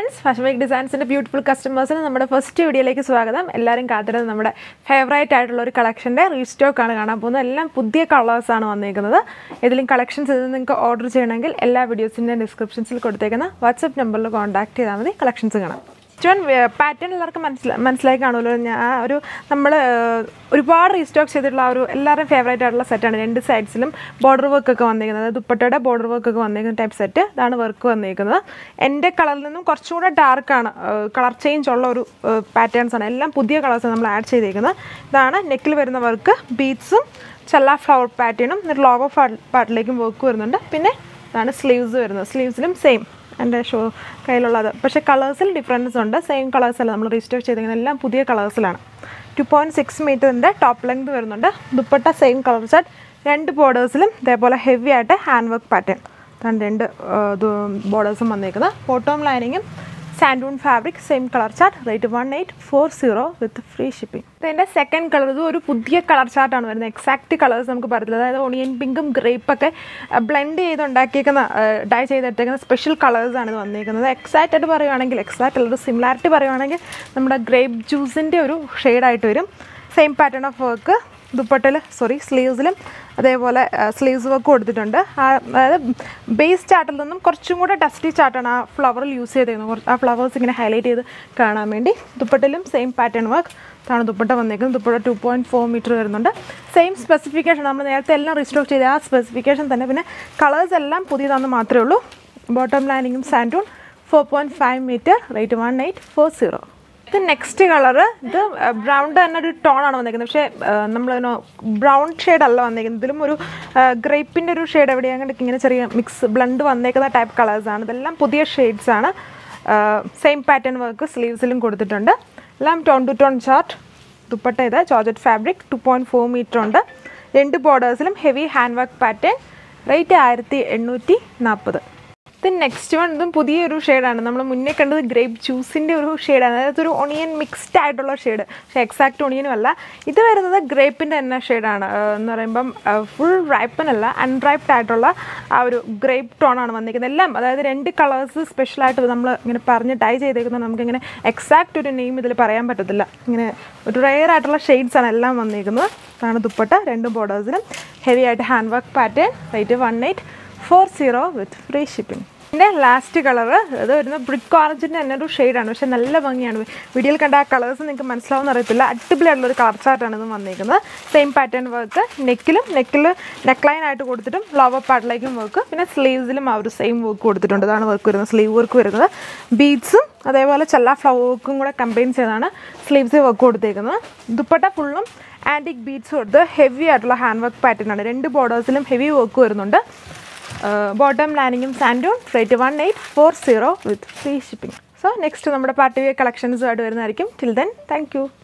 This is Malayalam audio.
ഫ്രണ്ട്സ് ഫാഷൻ വീക്ക് ഡിസൈൻസിൻ്റെ ബ്യൂട്ടിഫുൾ കസ്റ്റമേഴ്സിന് നമ്മുടെ ഫസ്റ്റ് വീഡിയോയിലേക്ക് സ്വാഗതം എല്ലാവരും കാത്തിരുന്നത് നമ്മുടെ ഫേവറേറ്റ് ആയിട്ടുള്ള ഒരു കളക്ഷൻ്റെ റീസ്റ്റോക്ക് ആണ് കാണാൻ പോകുന്നത് എല്ലാം പുതിയ കളേഴ്സാണ് വന്നിരിക്കുന്നത് ഏതെങ്കിലും കളക്ഷൻസ് ഇത് നിങ്ങൾക്ക് ഓർഡർ ചെയ്യണമെങ്കിൽ എല്ലാ വീഡിയോസിൻ്റെ ഡിസ്ക്രിപ്ഷൻസിൽ കൊടുത്തേക്കുന്ന വാട്സപ്പ് നമ്പറിൽ കോൺടാക്ട് ചെയ്താൽ മതി കളക്ഷൻസ് കാണാം ജോൺ പാറ്റേൺ എല്ലാവർക്കും മനസ്സിലായി മനസ്സിലായി കാണുമല്ലോ ഞാൻ ആ ഒരു നമ്മൾ ഒരുപാട് റീസ്റ്റോക്ക് ചെയ്തിട്ടുള്ള ആ ഒരു എല്ലാവരും ഫേവറേറ്റ് ആയിട്ടുള്ള സെറ്റാണ് രണ്ട് സൈഡ്സിലും ബോർഡർ വർക്ക് ഒക്കെ വന്നിരിക്കുന്നത് ദുപ്പട്ടയുടെ ബോർഡർ വർക്ക് ഒക്കെ വന്നിരിക്കുന്ന ടൈപ്പ് സെറ്റ് ഇതാണ് വർക്ക് വന്നിരിക്കുന്നത് എൻ്റെ കളറിൽ നിന്നും കുറച്ചും കൂടെ ഡാർക്കാണ് കളർ ചേഞ്ച് ഉള്ള ഒരു പാറ്റേൺസ് ആണ് എല്ലാം പുതിയ കളേഴ്സ് നമ്മൾ ആഡ് ചെയ്തിരിക്കുന്നത് ഇതാണ് നെക്കിൽ വരുന്ന വർക്ക് ബീഡ്സും ചെല്ല ഫ്ലവർ പാറ്റേണും എന്നിട്ട് ലോഗോ പാർട്ടിലേക്കും വർക്ക് വരുന്നുണ്ട് പിന്നെ ഇതാണ് സ്ലീവ്സ് വരുന്നത് സ്ലീവ്സിലും സെയിം എൻ്റെ ഷോ കയ്യിലുള്ളത് പക്ഷേ കളേഴ്സിൽ ഡിഫറൻസ് ഉണ്ട് സെയിം കളേഴ്സ് അല്ല നമ്മൾ റീസ്റ്റോക്ക് ചെയ്തിരിക്കുന്നത് എല്ലാം പുതിയ കളേഴ്സിലാണ് ടു പോയിൻറ്റ് സിക്സ് മീറ്ററിൻ്റെ ടോപ്പ് ലെങ്ത് വരുന്നുണ്ട് ദുപ്പട്ട സെയിം കളർ ചാർട്ട് രണ്ട് ബോർഡേഴ്സിലും ഇതേപോലെ ഹെവി ആയിട്ട് ഹാൻഡ് വർക്ക് പാറ്റേൺ അതാണ് രണ്ട് ബോർഡേഴ്സും വന്നേക്കുന്നത് ബോട്ടോം ലൈനിങ്ങും santoon fabric same colour chart rate one eight four zero with free shipping ഇതിൻ്റെ സെക്കൻഡ് കളർ ഇത് ഒരു പുതിയ കളർ ചാർട്ടാണ് വരുന്നത് എക്സാക്റ്റ് കളേഴ്സ് നമുക്ക് പറയത്തില്ല അതായത് ഓണിയൻ പിങ്കും ഗ്രേപ്പൊക്കെ ബ്ലെൻഡ് ചെയ്ത് ഉണ്ടാക്കിയേക്കുന്ന ഡൈ ചെയ്തെടുത്തേക്കുന്ന സ്പെഷ്യൽ കളേഴ്സാണ് ഇത് വന്നിരിക്കുന്നത് എക്സാക്റ്റ് ആയിട്ട് പറയുവാണെങ്കിൽ എക്സാക്റ്റ് അല്ല ഒരു സിമിലാരിറ്റി പറയുവാണെങ്കിൽ നമ്മുടെ ഗ്രേപ്പ് ജ്യൂസിൻ്റെ ഒരു ഷെയ്ഡായിട്ട് വരും സെയിം പാറ്റേൺ ഓഫ് വർക്ക് ദുപ്പട്ടയിൽ സോറി സ്ലീവ്സിലും അതേപോലെ സ്ലീവ്സ് വർക്ക് കൊടുത്തിട്ടുണ്ട് ആ അതായത് ബേസ് ചാർട്ടിൽ നിന്നും കുറച്ചും കൂടെ ഡസ്റ്റി ചാർട്ടാണ് ആ ഫ്ലവറിൽ യൂസ് ചെയ്തിരുന്നത് കുറച്ച് ആ ഫ്ലവേഴ്സ് ഇങ്ങനെ ഹൈലൈറ്റ് ചെയ്ത് കാണാൻ വേണ്ടി ദുപ്പട്ടയിലും സെയിം പാറ്റേൺ വർക്ക് ഇതാണ് ദുപ്പട്ട വന്നേക്കുന്നത് dupatta two point four metre വരുന്നുണ്ട് സെയിം സ്പെസിഫിക്കേഷൻ നമ്മൾ നേരത്തെ എല്ലാം റീസ്റ്റോക്ക് ചെയ്ത ആ സ്പെസിഫിക്കേഷൻ തന്നെ പിന്നെ കളേഴ്സ് എല്ലാം പുതിയതാണെന്ന് മാത്രമേ ഉള്ളൂ ബോട്ടം ലൈനിങ്ങും santoon four point five metre rate one eight four zero ഇത് നെക്സ്റ്റ് കളറ് ഇത് ബ്രൗൺ തന്നെ ഒരു ടോണാണ് വന്നിരിക്കുന്നത് പക്ഷേ നമ്മൾ ബ്രൗൺ ഷെയ്ഡ് അല്ല വന്നിരിക്കുന്നത് ഇതിലും ഒരു ഗ്രേപ്പിൻ്റെ ഒരു ഷെയ്ഡ് എവിടെയാണ് ഇങ്ങനെ ചെറിയ മിക്സ് ബ്ലണ്ട് വന്നേക്കുന്ന ടൈപ്പ് കളേഴ്സാണ് ഇതെല്ലാം പുതിയ ഷെയ്ഡ്സ് ആണ് സെയിം പാറ്റേൺ വർക്ക് സ്ലീവ്സിലും കൊടുത്തിട്ടുണ്ട് എല്ലാം tone to tone chart dupatta ഇത് georgette fabric two point four metre ഉണ്ട് രണ്ട് ബോർഡേഴ്സിലും heavy hand work pattern rate ആയിരത്തി എണ്ണൂറ്റി നാൽപ്പത് ഇത് നെക്സ്റ്റ് വൺ ഇതും പുതിയൊരു ഷെയ്ഡാണ് നമ്മൾ മുന്നേ കണ്ടത് ഗ്രേപ്പ് ജ്യൂസിൻ്റെ ഒരു ഷെയ്ഡാണ് അതായത് ഒരു ഒണിയൻ മിക്സ്ഡ് ആയിട്ടുള്ള ഷെയ്ഡ് പക്ഷേ എക്സാക്റ്റ് ഒണിയനും അല്ല ഇത് വരുന്നത് ഗ്രേപ്പിൻ്റെ തന്നെ ഷെയ്ഡാണ് എന്ന് പറയുമ്പം ഫുൾ റൈപ്പൻ അല്ല അൺറൈപ്ഡ് ആയിട്ടുള്ള ആ ഒരു ഗ്രേപ്പ് ടോണാണ് വന്നിരിക്കുന്നത് എല്ലാം അതായത് രണ്ട് കളേഴ്സ് സ്പെഷ്യലായിട്ട് നമ്മൾ ഇങ്ങനെ പറഞ്ഞ് ടൈ ചെയ്തേക്കുന്നത് നമുക്കിങ്ങനെ എക്സാക്റ്റ് ഒരു നെയിം ഇതിൽ പറയാൻ പറ്റത്തില്ല ഇങ്ങനെ ഒരു റെയർ ആയിട്ടുള്ള ഷെയ്ഡ്സ് ആണ് എല്ലാം വന്നിരിക്കുന്നത് അതാണ് ദുപ്പട്ട രണ്ട് ബോർഡേഴ്സിലും ഹെവി ആയിട്ട് hand work pattern rate one eight four zero with free shipping ഇതിൻ്റെ ലാസ്റ്റ് കളറ് അത് വരുന്നത് ബ്രിക്ക് ഓറഞ്ചിൻ്റെ തന്നെ ഒരു ഷെയ്ഡാണ് പക്ഷേ നല്ല ഭംഗിയാണ് വീഡിയോയിൽ കണ്ട ആ കളേഴ്സ് നിങ്ങൾക്ക് മനസ്സിലാവുന്ന അറിയത്തില്ല അടിപൊളിയായിട്ടുള്ള ഒരു കളർ ചാർട്ടാണ് ഇത് വന്നിരിക്കുന്നത് സെയിം പാറ്റേൺ വർക്ക് നെക്കിലും നെക്കിൽ നെക്ക് ലൈൻ ആയിട്ട് കൊടുത്തിട്ടും ലോവർ പാർട്ടിലേക്കും വർക്ക് പിന്നെ സ്ലീവ്സിലും ആ ഒരു സെയിം വർക്ക് കൊടുത്തിട്ടുണ്ട് അതാണ് വർക്ക് വരുന്നത് സ്ലീവ് വർക്ക് വരുന്നത് ബീഡ്സും അതേപോലെ ചെല്ല ഫ്ലവർ വർക്കും കൂടെ കമ്പൈൻ ചെയ്താണ് സ്ലീവ്സിൽ വർക്ക് കൊടുത്തേക്കുന്നത് ദുപ്പട്ട ഫുള്ളും ആൻറ്റിക് ബീഡ്സ് കൊടുത്ത് ഹെവി ആയിട്ടുള്ള ഹാൻഡ് വർക്ക് പാറ്റേൺ ആണ് രണ്ട് ബോർഡേഴ്സിലും ഹെവി വർക്ക് വരുന്നുണ്ട് ബോട്ടം ലൈനിങ്ങും santoon rate one eight four zero with free shipping so next നമ്മുടെ പാർട്ടി വെയർ കളക്ഷൻസുമായിട്ട് വരുന്നതായിരിക്കും ടിൽ ദെൻ താങ്ക് യു